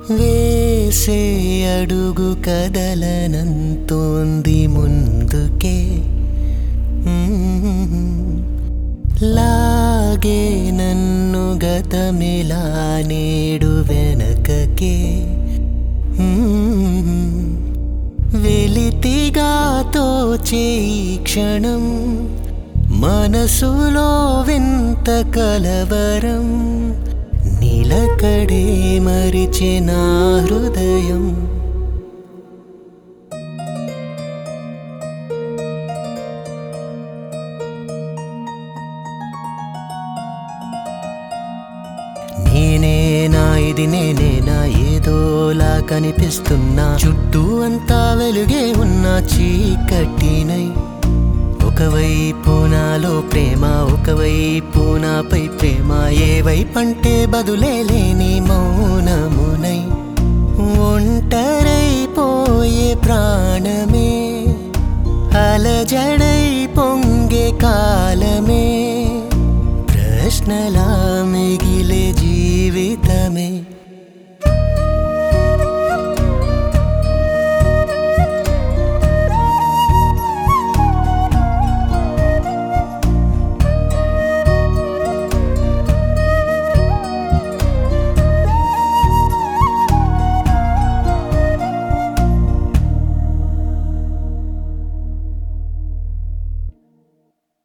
వేసే అడుగు కదలనంతోంది ముందుకే మ్మ్. లాగే నన్ను గతమిలా నేడు వెనకకే మ్మ్. వెలితిగా తోచే ఈ క్షణం మనసులో వింత కలవరం నిలకడే మరిచిన హృదయం నేనేనా ఇది నేనేనా ఏదోలా కనిపిస్తున్నా చుట్టూ అంతా వెలుగే ఉన్న చీకటినై ఒకవైపు నాలో ప్రేమ ఒకవైపు నాపై ప్రేమ ఏ వైపంటే బదులే లేని మౌనమునై ఒంటరైపోయే ప్రాణమే అలజడై పొంగే కాలమే ప్రశ్నలా